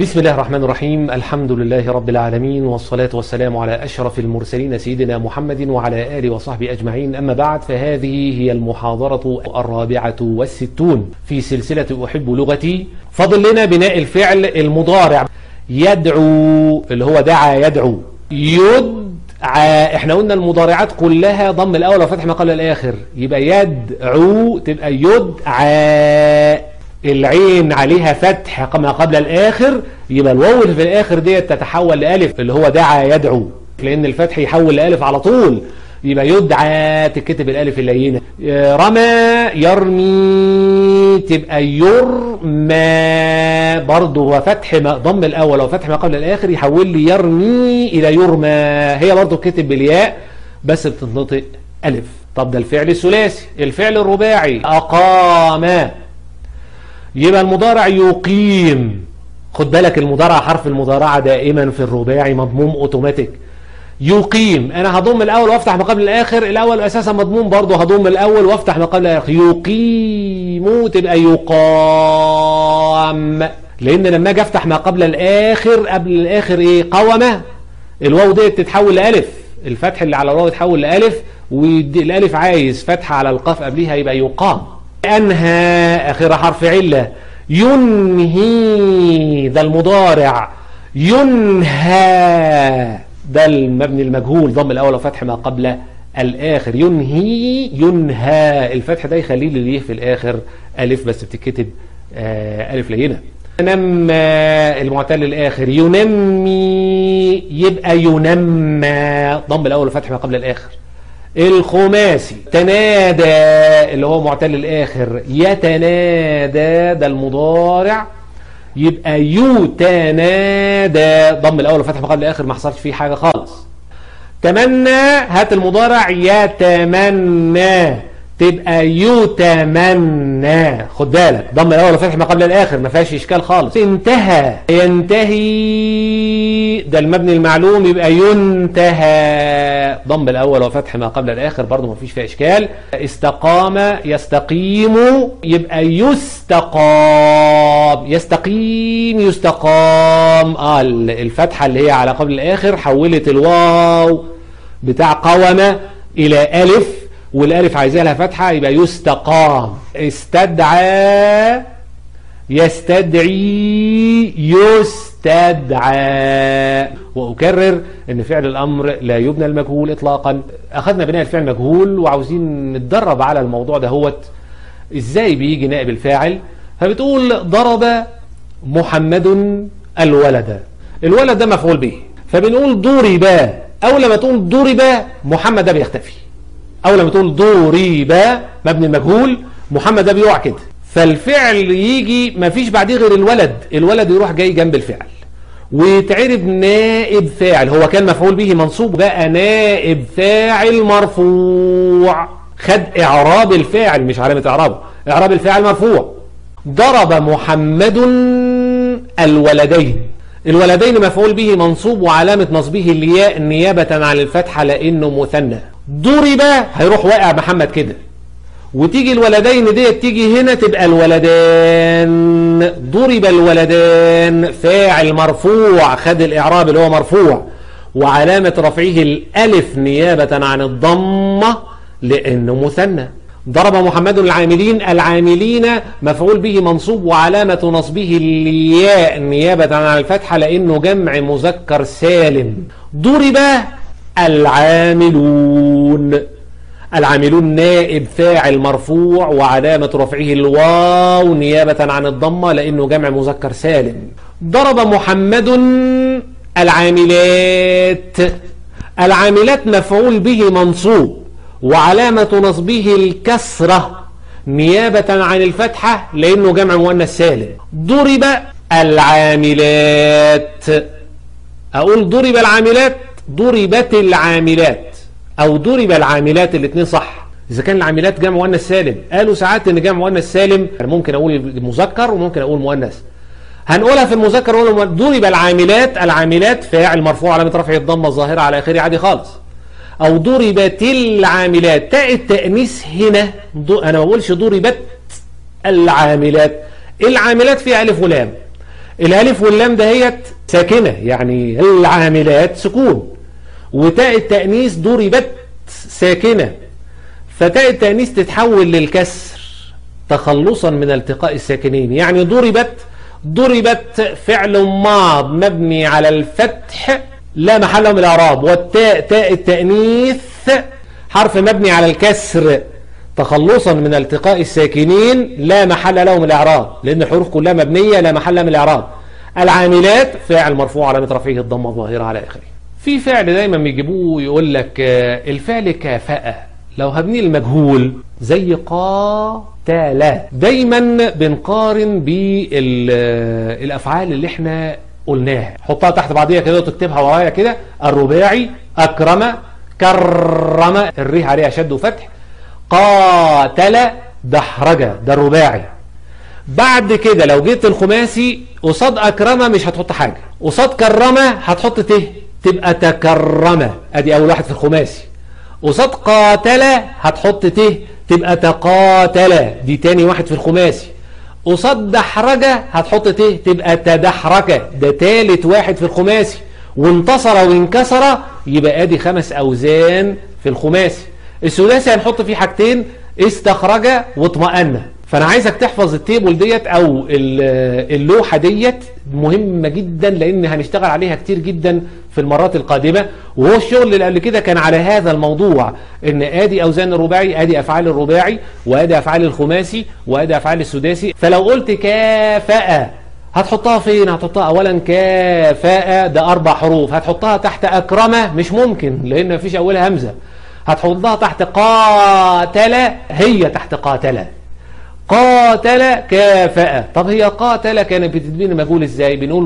بسم الله الرحمن الرحيم الحمد لله رب العالمين والصلاة والسلام على أشرف المرسلين سيدنا محمد وعلى آله وصحبه أجمعين أما بعد فهذه هي المحاضرة الرابعة والستون في سلسلة أحب لغتي فضل لنا بناء الفعل المضارع يدعو اللي هو دعا يدعو يدعى احنا قلنا المضارعات كلها ضم الأول وفتح ما قبل الآخر يبقى يدعو تبقى يدعى العين عليها فتح ما قبل الآخر يبقى الواو اللي في الآخر ديت تتحول لألف اللي هو دعا يدعو لأن الفتح يحول لألف على طول يبقى يدعى تكتب الألف اللينة رمى يرمي تبقى يرمى برضه هو فتح ما ضم الأول وفتح ما قبل الآخر يحول لي يرمي إلى يرمى هي برضه كتب بالياء بس بتنطق ألف طب ده الفعل الثلاثي الفعل الرباعي أقام يبقى المضارع يقيم خد بالك المضارع حرف المضارعة دائما في الرباعي مضموم اوتوماتيك يقيم انا هضم الاول وافتح ما قبل الاخر الاول اساسا مضموم برضه هضم الاول وافتح ما قبل الاخر يقيم تبقى يقام لان لما اجي افتح ما قبل الاخر قبل الاخر ايه قومه الواو دي تتحول لالف الفتح اللي على الواو يتحول لالف والالف عايز فتحه على القاف قبلها يبقى يقام أنهى آخر حرف علة ينهي ده المضارع ينهى ده المبني المجهول ضم الأول وفتح ما قبل الآخر ينهي ينهى الفتح ده يخليه لليه في الآخر ألف بس بتتكتب آه ألف لينة نمى المعتل الآخر ينمي يبقى ينمى ضم الأول وفتح ما قبل الآخر الخماسي تنادى اللي هو معتل الآخر يتنادى ده المضارع يبقى يتنادى ضم الأول وفتح ما قبل الآخر ما حصلش فيه حاجة خالص تمنى هات المضارع يتمنى تبقى يتمنى خد بالك ضم الأول وفتح ما قبل الآخر ما فيهاش إشكال خالص انتهى ينتهي ده المبني المعلوم يبقى ينتهى ضم الأول وفتح ما قبل الآخر برضه ما فيش فيها إشكال استقام يستقيم يبقى يستقام يستقيم يستقام آه الفتحة اللي هي على قبل الآخر حولت الواو بتاع قوم إلى ألف والالف عايزها لها فتحه يبقى يستقام استدعى يستدعي يستدعى واكرر ان فعل الامر لا يبنى المجهول اطلاقا اخذنا بناء الفعل مجهول وعاوزين نتدرب على الموضوع ده هوت ازاي بيجي نائب الفاعل فبتقول ضرب محمد الولد الولد ده مفعول به فبنقول ضرب اول ما تقول ضرب محمد ده بيختفي أو لما تقول ضرب مبني مجهول محمد ده بيقع كده فالفعل يجي ما فيش بعديه غير الولد الولد يروح جاي جنب الفعل ويتعرب نائب فاعل هو كان مفعول به منصوب بقى نائب فاعل مرفوع خد إعراب الفاعل مش علامة إعرابه إعراب الفاعل مرفوع ضرب محمد الولدين الولدين مفعول به منصوب وعلامة نصبه الياء نيابة عن الفتحة لأنه مثنى ضرب هيروح واقع محمد كده وتيجي الولدين ديت تيجي هنا تبقى الولدان ضرب الولدان فاعل مرفوع خد الاعراب اللي هو مرفوع وعلامة رفعه الالف نيابة عن الضمة لانه مثنى ضرب محمد العاملين العاملين مفعول به منصوب وعلامة نصبه الياء نيابة عن الفتحة لانه جمع مذكر سالم ضرب العاملون العاملون نائب فاعل مرفوع وعلامة رفعه الواو نيابة عن الضمة لأنه جمع مذكر سالم ضرب محمد العاملات العاملات مفعول به منصوب وعلامة نصبه الكسرة نيابة عن الفتحة لأنه جمع مؤنث سالم ضرب العاملات أقول ضرب العاملات ضربت العاملات او ضرب العاملات الاثنين صح اذا كان العاملات جمع مؤنث سالم قالوا ساعات ان جمع مؤنث سالم ممكن اقول مذكر وممكن اقول مؤنث هنقولها في المذكر نقول ضرب العاملات العاملات فاعل مرفوع علامه رفع الضمه الظاهره على اخره عادي خالص او ضربت العاملات تاء التانيث هنا انا ما بقولش ضربت العاملات العاملات فيها الف ولام الالف واللام دهيت ساكنة يعني العاملات سكون وتاء التأنيث ضربت ساكنة فتاء التأنيث تتحول للكسر تخلصا من التقاء الساكنين يعني ضربت ضربت فعل ماض مبني على الفتح لا محل له من الاعراب والتاء تاء التأنيث حرف مبني على الكسر تخلصا من التقاء الساكنين لا محل له من الاعراب لان الحروف كلها مبنيه لا محل من الاعراب العاملات فاعل مرفوع على رفعه الضمه الظاهره على اخره في فعل دايما بيجيبوه يقول لك الفعل كافأ لو هبني المجهول زي قاتل دايما بنقارن بالافعال اللي احنا قلناها حطها تحت بعضيها كده وتكتبها ورايا كده الرباعي اكرم كرم الريح عليها شد وفتح قاتل دحرج ده الرباعي بعد كده لو جيت الخماسي قصاد أكرمة مش هتحط حاجة قصاد كرمة هتحط ت تبقى تكرمة ادي اول واحد في الخماسي قصاد قاتل هتحط ت تبقى تقاتل دي تاني واحد في الخماسي قصاد دحرجة هتحط ت تبقى تدحرك ده تالت واحد في الخماسي وانتصر وانكسر يبقى ادي خمس اوزان في الخماسي السداسي هنحط فيه حاجتين استخرج واطمأن فانا عايزك تحفظ التيبل ديت او اللوحة ديت مهمة جدا لان هنشتغل عليها كتير جدا في المرات القادمة وهو الشغل اللي قبل كده كان على هذا الموضوع ان ادي اوزان الرباعي ادي افعال الرباعي وادي افعال الخماسي وادي افعال السداسي فلو قلت كافأ هتحطها فين هتحطها اولا كافاء ده اربع حروف هتحطها تحت اكرمه مش ممكن لان مفيش اولها همزه هتحطها تحت قاتل هي تحت قاتل قاتل كافأ طب هي قاتل كانت بتدبين مجهول ازاي بنقول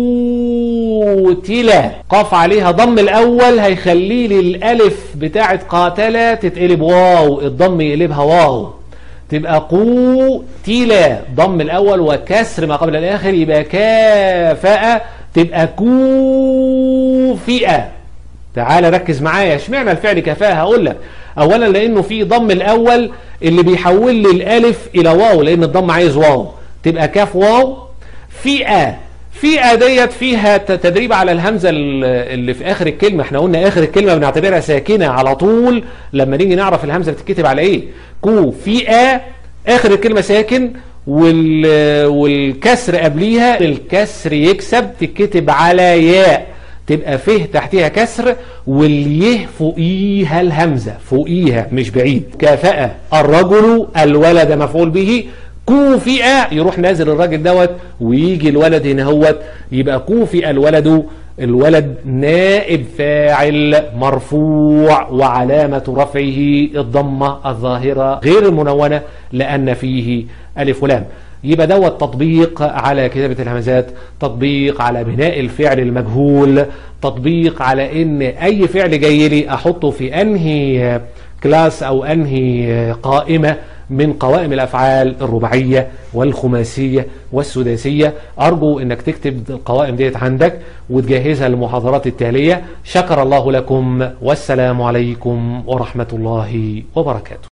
قوتل قاف عليها ضم الاول هيخلي لي الالف بتاعت قاتل تتقلب واو الضم يقلبها واو تبقى قوتل ضم الاول وكسر ما قبل الاخر يبقى كافأ تبقى كوفئة تعال ركز معايا اشمعنى الفعل كفاءة هقول لك اولا لانه في ضم الاول اللي بيحول لي الالف الى واو لان الضم عايز واو تبقى كاف واو فئة فئة ديت فيها تدريب على الهمزة اللي في اخر الكلمة احنا قلنا اخر الكلمة بنعتبرها ساكنة على طول لما نيجي نعرف الهمزة بتتكتب على ايه كو فئة اخر الكلمة ساكن وال... والكسر قبليها الكسر يكسب تتكتب على ياء تبقى فيه تحتها كسر واليه فوقيها الهمزة فوقيها مش بعيد كافأ الرجل الولد مفعول به كوفئ يروح نازل الراجل دوت ويجي الولد هنا هوت يبقى كوفئ الولد الولد نائب فاعل مرفوع وعلامة رفعه الضمة الظاهرة غير المنونة لأن فيه ألف ولام يبقى دوت تطبيق على كتابة الهمزات تطبيق على بناء الفعل المجهول تطبيق على ان اي فعل جاي لي احطه في انهي كلاس او انهي قائمة من قوائم الافعال الرباعية والخماسية والسداسية ارجو انك تكتب القوائم ديت عندك وتجهزها للمحاضرات التالية شكر الله لكم والسلام عليكم ورحمة الله وبركاته